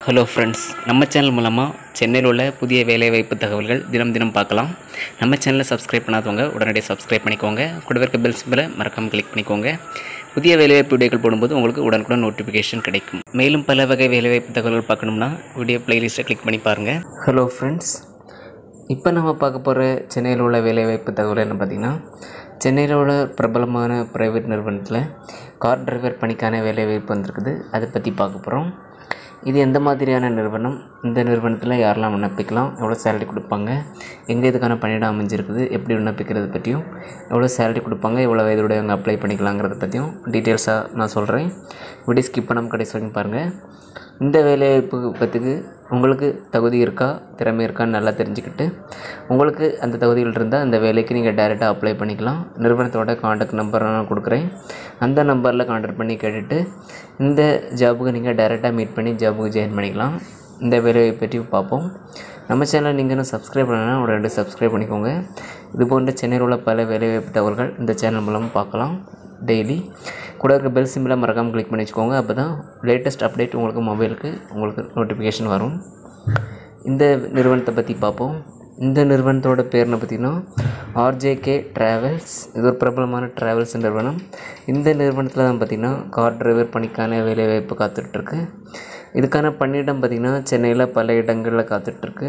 hello friends நம்ம channel மூலமாக சென்னையில் உள்ள புதிய வேலைவாய்ப்பு தகவல்கள் தினம் தினம் பார்க்கலாம் நம்ம சேனலை சப்ஸ்கிரைப் பண்ணாதவங்க உடனடியாக சப்ஸ்கிரைப் பண்ணிக்கோங்க கூடவே இருக்க பெல் சிம்பிளை மறக்காமல் கிளிக் பண்ணிக்கோங்க புதிய வேலைவாய்ப்பு வீடியோக்கள் போடும்போது உங்களுக்கு உடனுக்குடன் நோட்டிஃபிகேஷன் கிடைக்கும் மேலும் பல வகை வேலைவாய்ப்பு தகவல்கள் பார்க்கணும்னா வீடியோ பிளேலிஸ்ட்டை கிளிக் பண்ணி பாருங்கள் ஹலோ ஃப்ரெண்ட்ஸ் இப்போ நம்ம பார்க்க போகிற சென்னையில் உள்ள வேலைவாய்ப்பு தகவல் என்ன பார்த்திங்கன்னா சென்னையில் உள்ள பிரபலமான ப்ரைவேட் நிறுவனத்தில் கார் டிரைவர் பணிக்கான வேலைவாய்ப்பு வந்திருக்குது அதை பற்றி பார்க்க போகிறோம் இது எந்த மாதிரியான நிறுவனம் இந்த நிறுவனத்தில் யாரெல்லாம் விண்ணப்பிக்கலாம் எவ்வளோ சேலரி கொடுப்பாங்க எங்கே இதுக்கான பணியிடம் அமைஞ்சிருக்குது எப்படி விண்ணப்பிக்கிறது பற்றியும் எவ்வளோ சேலரி கொடுப்பாங்க எவ்வளோ வயதுடையவங்க அப்ளை பண்ணிக்கலாங்கிறத பற்றியும் டீட்டெயில்ஸாக நான் சொல்கிறேன் வீடியோ ஸ்கிப் பண்ணாமல் கடைசி வரைக்கும் பாருங்கள் இந்த வேலைவாய்ப்பு பற்றிக்கு உங்களுக்கு தகுதி இருக்கா திறமை இருக்கான்னு நல்லா தெரிஞ்சுக்கிட்டு உங்களுக்கு அந்த தகுதிகள் இருந்தால் அந்த வேலைக்கு நீங்கள் டைரெக்டாக அப்ளை பண்ணிக்கலாம் நிறுவனத்தோட காண்டாக்ட் நம்பர் நான் கொடுக்குறேன் அந்த நம்பரில் காண்டாக்ட் பண்ணி கேட்டுட்டு இந்த ஜாபுக்கு நீங்கள் டைரெக்டாக மீட் பண்ணி ஜாபுக்கு ஜாயின் பண்ணிக்கலாம் இந்த வேலையை பற்றி பார்ப்போம் நம்ம சேனலை நீங்கள் இன்னும் சப்ஸ்கிரைப் பண்ணலைன்னா ஒரு ரெண்டு சப்ஸ்கிரைப் பண்ணிக்கோங்க இது போன்ற சென்னையில் உள்ள பல வேலைவாய்ப்பு தகவல்கள் இந்த சேனல் மூலமாக பார்க்கலாம் டெய்லி கூட இருக்க பெல் சிம்பிளை மறக்காமல் கிளிக் பண்ணி வச்சுக்கோங்க அப்போ தான் லேட்டஸ்ட் அப்டேட் உங்களுக்கு மொபைலுக்கு உங்களுக்கு நோட்டிஃபிகேஷன் வரும் இந்த நிறுவனத்தை பற்றி பார்ப்போம் இந்த நிறுவனத்தோட பேர்னு பார்த்திங்கன்னா ஆர்ஜேகே ட்ராவல்ஸ் இது ஒரு பிரபலமான ட்ராவல்ஸ் நிறுவனம் இந்த நிறுவனத்தில் தான் பார்த்திங்கன்னா கார் டிரைவர் பணிக்கான வேலைவாய்ப்பு காத்துட்ருக்கு இதுக்கான பணியிடம் பார்த்திங்கன்னா சென்னையில் பல இடங்களில் காத்துட்ருக்கு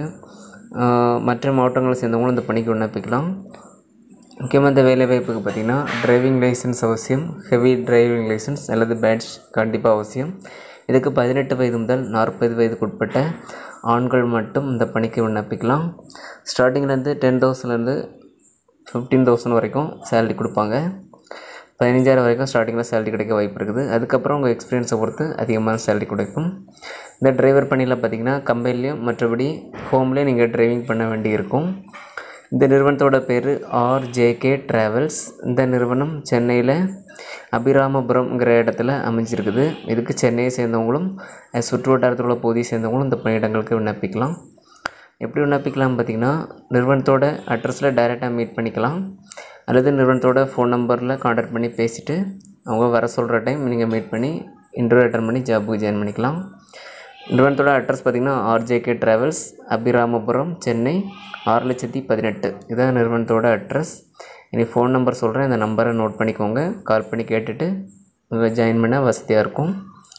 ஆஹ் மற்ற மாவட்டங்களை சேர்ந்தவங்களும் இந்த பணிக்கு விண்ணப்பிக்கலாம் முக்கியமாக இந்த வேலைவாய்ப்புக்கு பார்த்திங்கன்னா டிரைவிங் லைசன்ஸ் அவசியம் ஹெவி டிரைவிங் லைசன்ஸ் அல்லது பேட்ச் கண்டிப்பாக அவசியம் இதுக்கு பதினெட்டு வயது முதல் நாற்பது வயதுக்கு உட்பட்ட ஆண்கள் மட்டும் இந்த பணிக்கு விண்ணப்பிக்கலாம் ஸ்டார்டிங்லேருந்து டென் தௌசண்ட்லேருந்து ஃபிஃப்டீன் தௌசண்ட் வரைக்கும் சேலரி கொடுப்பாங்க பதினஞ்சாயிரம் வரைக்கும் ஸ்டார்டிங்கில் சேலரி கிடைக்க வாய்ப்பு இருக்குது அதுக்கப்புறம் உங்கள் எக்ஸ்பீரியன்ஸை பொறுத்து அதிகமான சேலரி கிடைக்கும் இந்த டிரைவர் பணியில் பார்த்தீங்கன்னா கம்பெனிலையும் மற்றபடி ஹோம்லேயும் நீங்கள் டிரைவிங் பண்ண வேண்டி இருக்கும் இந்த நிறுவனத்தோட பேர் ஆர்ஜேகே ட்ராவல்ஸ் இந்த நிறுவனம் சென்னையில் அபிராமபுரம்ங்கிற இடத்துல அமைஞ்சிருக்குது இதுக்கு சென்னையை சேர்ந்தவங்களும் அஹ், சுற்று வட்டாரத்தில் உள்ள பகுதியை சேர்ந்தவங்களும் இந்த பணியிடங்களுக்கு விண்ணப்பிக்கலாம் எப்படி விண்ணப்பிக்கலாம் பார்த்தீங்கன்னா நிறுவனத்தோட அட்ரஸில் டைரெக்டாக மீட் பண்ணிக்கலாம் அல்லது நிறுவனத்தோட ஃபோன் நம்பரில் காண்டாக்ட் பண்ணி பேசிவிட்டு அவங்க வர சொல்கிற டைம் நீங்கள் மீட் பண்ணி இன்டர்வியூ அட்டன் பண்ணி ஜாபுக்கு ஜாயின் பண்ணிக்கலாம் நிறுவனத்தோட அட்ரஸ் பார்த்திங்கன்னா ஆர்ஜேகே ட்ராவல்ஸ் அபிராமபுரம் சென்னை ஆறு லட்சத்தி பதினெட்டு இதுதான் நிறுவனத்தோட அட்ரஸ் இனி ஃபோன் நம்பர் சொல்கிறேன் இந்த நம்பரை நோட் பண்ணிக்கோங்க கால் பண்ணி கேட்டுட்டு ஜாயின் பண்ண வசதியாக இருக்கும்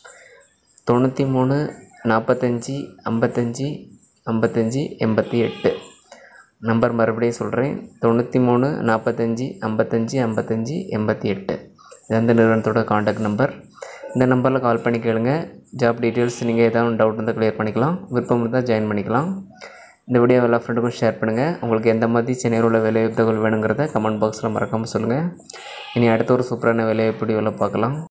தொண்ணூற்றி மூணு நாற்பத்தஞ்சி ஐம்பத்தஞ்சி ஐம்பத்தஞ்சி எண்பத்தி எட்டு நம்பர் மறுபடியும் சொல்கிறேன் தொண்ணூற்றி மூணு நாற்பத்தஞ்சி ஐம்பத்தஞ்சி ஐம்பத்தஞ்சி எண்பத்தி எட்டு இது அந்த நிறுவனத்தோட காண்டாக்ட் நம்பர் இந்த நம்பரில் கால் பண்ணி கேளுங்க ஜாப் டீட்டெயில்ஸ் நீங்கள் ஏதாவது டவுட் இருந்தால் க்ளியர் பண்ணிக்கலாம் விருப்பம் இருந்தால் ஜாயின் பண்ணிக்கலாம் இந்த வீடியோ எல்லா ஃப்ரெண்டுக்கும் ஷேர் பண்ணுங்கள் உங்களுக்கு எந்த மாதிரி சென்னையில் உள்ள வேலைவாய்ப்பு தகவல் வேணுங்கிறத கமெண்ட் பாக்ஸில் மறக்காமல் சொல்லுங்கள் இனி அடுத்த ஒரு சூப்பரான வேலைவாய்ப்பு வீடியோவில் பார்க்கலாம்